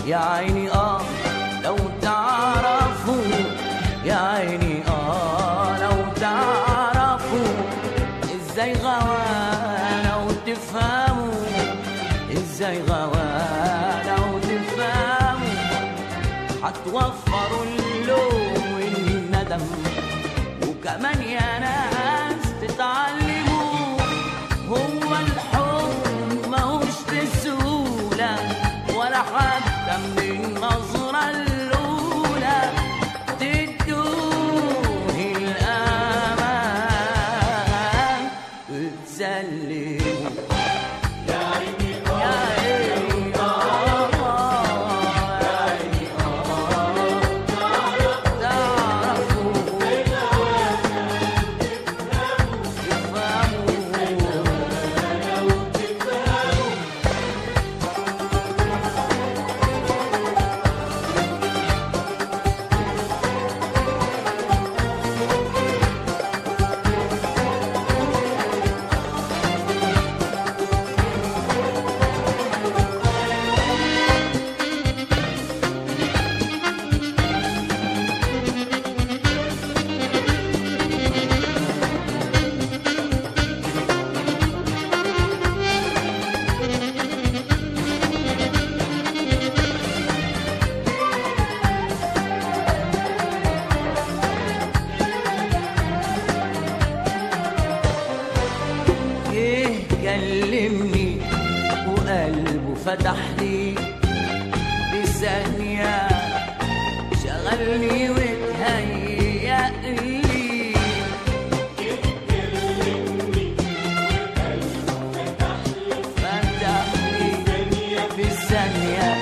يا عيني اه لو تعرفوا يا عيني اه لو تعرفوا ازاي غوانا وتفهموا ازاي غوانا وتفهموا هتوفروا اللوم والندم وكمان يا ناس تتعلموا هو الحب ماهوش بسهولة ولا حتى من النظرة الأولى تدوه الأمان وتسلموا يا عيني يا عيني آه يا عيني آه تعرفوا جه كلمني وقلبه فتح لي بثانية شغلني وتهيأ لي فتح لي بثانية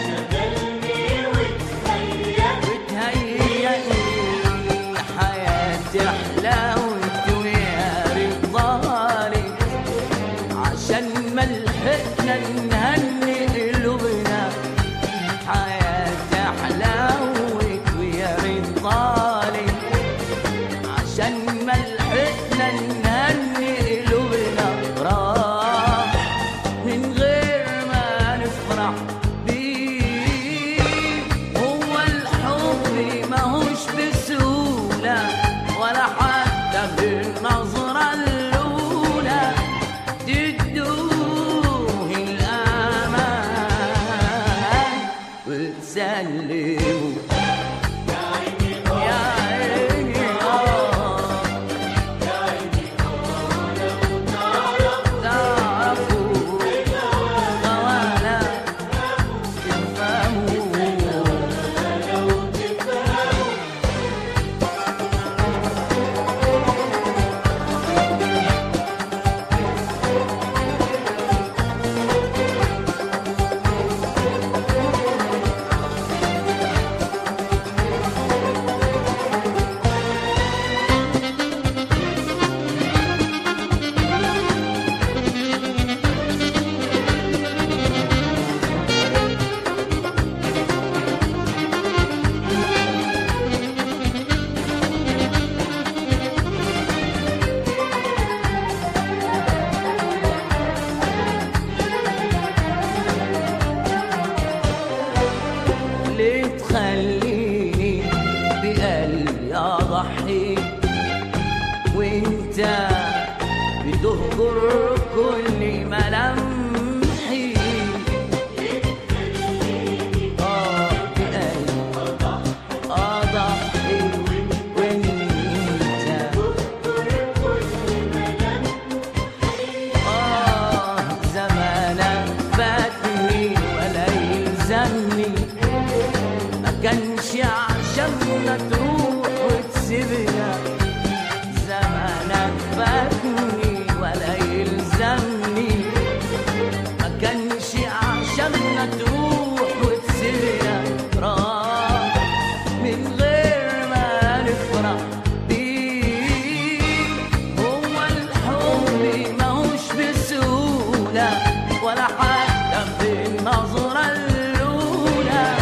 وتهيأ لي حياتي حلاوة ويا رضالي عشان ما لحقنا نهني قلوبنا حياتي حلاوة ويا رضالي عشان ما لحقنا نهني قلوبنا راح من غير ما نفرح بيه هو الحب ماهوش بسهولة ولا حتى بالنظرة الأولى تدوه الأمان وتسلموا يا عيني آه تعرفوا غوانا تفهموا ليه تخليني بقلبي اضحي وانت بتهجر كل ملامحي اه بقلبي اضحي وانت آه زمانك فاتني ولا يلزمني ما كانش عشان تروح وتسيبنا زمانك فاتني ولا يلزمني ما كانش عشان تروح وتسيبنا راح من غير ما نفرح بيه هو الحب ماهوش بسهولة ولا حتى بالنظرة الأولى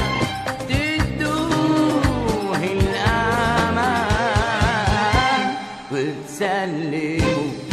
تدوه الأمان وتسلموا